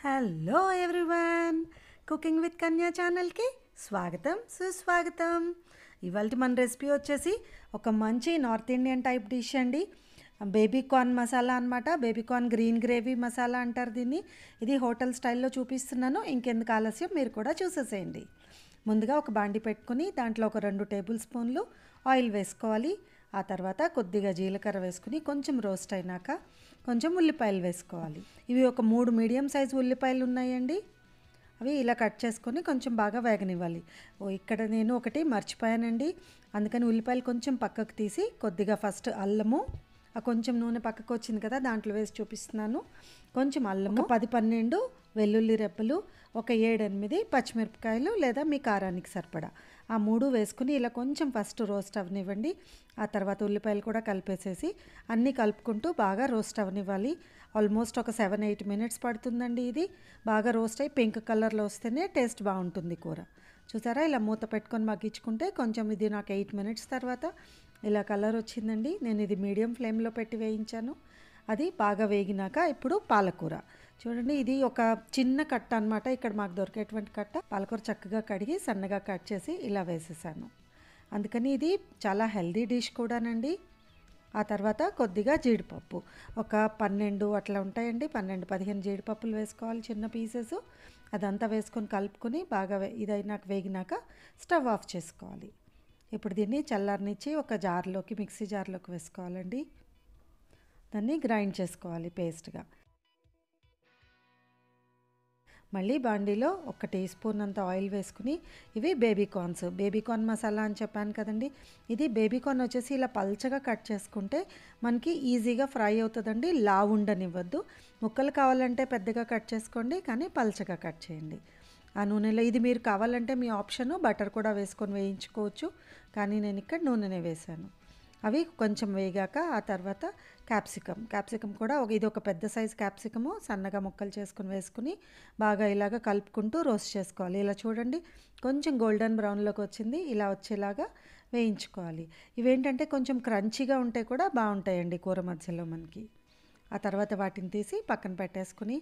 hello everyone cooking with కన్యా ఛానల్కి స్వాగతం సుస్వాగతం ఇవాళ మన రెసిపీ వచ్చేసి ఒక మంచి నార్త్ ఇండియన్ టైప్ డిష్ అండి బేబీ కార్న్ మసాలా అనమాట baby corn green gravy masala అంటారు దీన్ని ఇది హోటల్ స్టైల్లో చూపిస్తున్నాను ఇంకెందుకు ఆలస్యం మీరు కూడా చూసేసేయండి ముందుగా ఒక బాండి పెట్టుకుని దాంట్లో ఒక రెండు టేబుల్ స్పూన్లు ఆయిల్ వేసుకోవాలి ఆ తర్వాత కొద్దిగా జీలకర్ర వేసుకుని కొంచెం రోస్ట్ అయినాక కొంచెం ఉల్లిపాయలు వేసుకోవాలి ఇవి ఒక మూడు మీడియం సైజు ఉల్లిపాయలు ఉన్నాయండి అవి ఇలా కట్ చేసుకొని కొంచెం బాగా వేగనివ్వాలి ఓ ఇక్కడ నేను ఒకటి మర్చిపోయానండి అందుకని ఉల్లిపాయలు కొంచెం పక్కకు తీసి కొద్దిగా ఫస్ట్ అల్లము ఆ కొంచెం నూనె పక్కకు వచ్చింది కదా దాంట్లో వేసి చూపిస్తున్నాను కొంచెం అల్లము పది పన్నెండు వెల్లుల్లి రెప్పలు ఒక ఏడెనిమిది పచ్చిమిరపకాయలు లేదా మీ కారానికి సరిపడా ఆ మూడు వేసుకుని ఇలా కొంచెం ఫస్ట్ రోస్ట్ అవనివ్వండి ఆ తర్వాత ఉల్లిపాయలు కూడా కలిపేసేసి అన్నీ కలుపుకుంటూ బాగా రోస్ట్ అవనివ్వాలి ఆల్మోస్ట్ ఒక సెవెన్ ఎయిట్ మినిట్స్ పడుతుందండి ఇది బాగా రోస్ట్ అయ్యి పింక్ కలర్లో వస్తేనే టేస్ట్ బాగుంటుంది కూర చూసారా ఇలా మూత పెట్టుకొని మగ్గించుకుంటే కొంచెం ఇది నాకు ఎయిట్ మినిట్స్ తర్వాత ఇలా కలర్ వచ్చిందండి నేను ఇది మీడియం ఫ్లేమ్లో పెట్టి వేయించాను అది బాగా వేగినాక ఇప్పుడు పాలకూర చూడండి ఇది ఒక చిన్న కట్ట అనమాట ఇక్కడ మాకు దొరికేటువంటి కట్ట పాలకూర చక్కగా కడిగి సన్నగా కట్ చేసి ఇలా వేసేసాను అందుకని ఇది చాలా హెల్దీ డిష్ కూడానండి ఆ తర్వాత కొద్దిగా జీడిపప్పు ఒక పన్నెండు అట్లా ఉంటాయండి పన్నెండు పదిహేను జీడిపప్పులు వేసుకోవాలి చిన్న పీసెస్ అదంతా వేసుకొని కలుపుకొని బాగా వే- ఇదైనాక వేగినాక స్టవ్ ఆఫ్ చేసుకోవాలి ఇప్పుడు దీన్ని చల్లారనిచ్చి ఒక జార్లోకి మిక్సీ జార్లోకి వేసుకోవాలండి దాన్ని గ్రైండ్ చేసుకోవాలి పేస్ట్గా మళ్ళీ బాండీలో ఒక టీ స్పూన్ అంత ఆయిల్ వేసుకుని ఇవి baby corns baby corn masala అని చెప్పాను కదండి ఇది బేబీ కార్న్ వచ్చేసి ఇలా పల్చగా కట్ చేసుకుంటే మనకి ఈజీగా ఫ్రై అవుతుందండి లావు ఉండనివ్వద్దు ముక్కలు కావాలంటే పెద్దగా కట్ చేసుకోండి కానీ పల్చగా కట్ చేయండి ఆ నూనెలో ఇది మీరు కావాలంటే మీ ఆప్షను బటర్ కూడా వేసుకొని వేయించుకోవచ్చు కానీ నేను ఇక్కడ నూనెనే వేశాను అవి కొంచెం వేగాక ఆ తర్వాత క్యాప్సికమ్ క్యాప్సికమ్ కూడా ఒక ఇది ఒక పెద్ద సైజ్ క్యాప్సికము సన్నగా ముక్కలు చేసుకుని వేసుకుని బాగా ఇలాగ కలుపుకుంటూ రోస్ట్ చేసుకోవాలి ఇలా చూడండి కొంచెం గోల్డెన్ బ్రౌన్లోకి వచ్చింది ఇలా వచ్చేలాగా వేయించుకోవాలి ఇవేంటంటే కొంచెం క్రంచీగా ఉంటే కూడా బాగుంటాయండి కూర మధ్యలో మనకి ఆ తర్వాత వాటిని తీసి పక్కన పెట్టేసుకుని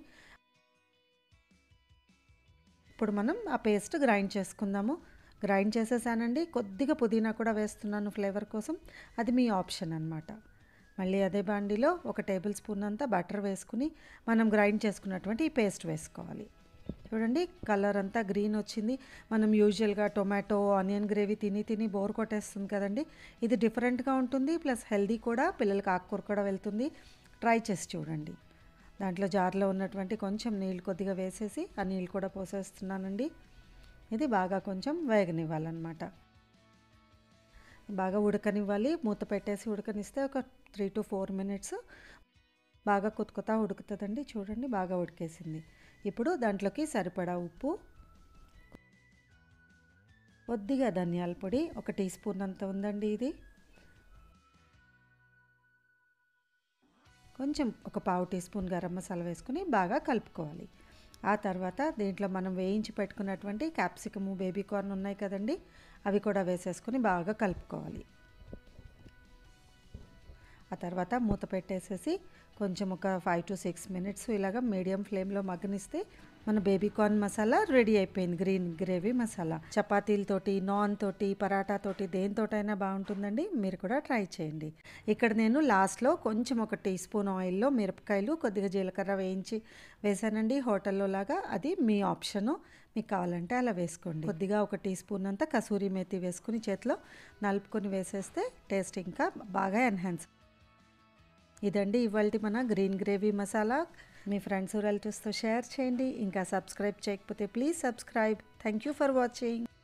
ఇప్పుడు మనం ఆ పేస్ట్ గ్రైండ్ చేసుకుందాము గ్రైండ్ చేసేసానండి కొద్దిగా పుదీనా కూడా వేస్తున్నాను ఫ్లేవర్ కోసం అది మీ ఆప్షన్ అనమాట మళ్ళీ అదే బాండిలో ఒక టేబుల్ స్పూన్ అంతా బటర్ వేసుకుని మనం గ్రైండ్ చేసుకున్నటువంటి ఈ పేస్ట్ వేసుకోవాలి చూడండి కలర్ అంతా గ్రీన్ వచ్చింది మనం యూజువల్గా టొమాటో ఆనియన్ గ్రేవీ తిని తిని బోర్ కొట్టేస్తుంది కదండి ఇది డిఫరెంట్గా ఉంటుంది ప్లస్ హెల్దీ కూడా పిల్లలకి ఆకుకూర కూడా వెళ్తుంది ట్రై చేసి చూడండి దాంట్లో జార్లో ఉన్నటువంటి కొంచెం నీళ్ళు కొద్దిగా వేసేసి ఆ నీళ్ళు కూడా పోసేస్తున్నానండి ఇది బాగా కొంచెం వేగనివ్వాలన్నమాట బాగా ఉడకనివ్వాలి మూత పెట్టేసి ఉడకనిస్తే ఒక త్రీ టు ఫోర్ మినిట్స్ బాగా కొత్త ఉడుకుతుందండి చూడండి బాగా ఉడికేసింది ఇప్పుడు దాంట్లోకి సరిపడా ఉప్పు కొద్దిగా ధనియాల పొడి ఒక టీ స్పూన్ అంత ఉందండి ఇది కొంచెం ఒక పావు టీ స్పూన్ గరం మసాలా వేసుకుని బాగా కలుపుకోవాలి ఆ తర్వాత దీంట్లో మనం వేయించి పెట్టుకున్నటువంటి క్యాప్సికము బేబీ కార్న్ ఉన్నాయి కదండి అవి కూడా వేసేసుకుని బాగా కలుపుకోవాలి ఆ తర్వాత మూత పెట్టేసేసి కొంచెం ఒక ఫైవ్ టు సిక్స్ మినిట్స్ ఇలాగ మీడియం ఫ్లేమ్లో మగ్గనిస్తే మన బేబీ కార్న్ మసాలా రెడీ అయిపోయింది గ్రీన్ గ్రేవీ మసాలా చపాతీలతోటి నాన్ తోటి పరాటా తోటి దేనితోటైనా బాగుంటుందండి మీరు కూడా ట్రై చేయండి ఇక్కడ నేను లాస్ట్లో కొంచెం ఒక టీ స్పూన్ ఆయిల్లో మిరపకాయలు కొద్దిగా జీలకర్ర వేయించి వేసానండి హోటల్లో లాగా అది మీ ఆప్షను మీకు కావాలంటే అలా వేసుకోండి కొద్దిగా ఒక టీ స్పూన్ అంతా కసూరి మేతి వేసుకుని చేతిలో నలుపుకొని వేసేస్తే టేస్ట్ ఇంకా బాగా ఎన్హాన్స్ ఇదండి ఇవాళ మన గ్రీన్ గ్రేవీ మసాలా మీ ఫ్రెండ్స్ రిలేటివ్స్తో షేర్ చేయండి ఇంకా సబ్స్క్రైబ్ చేయకపోతే please subscribe thank you for watching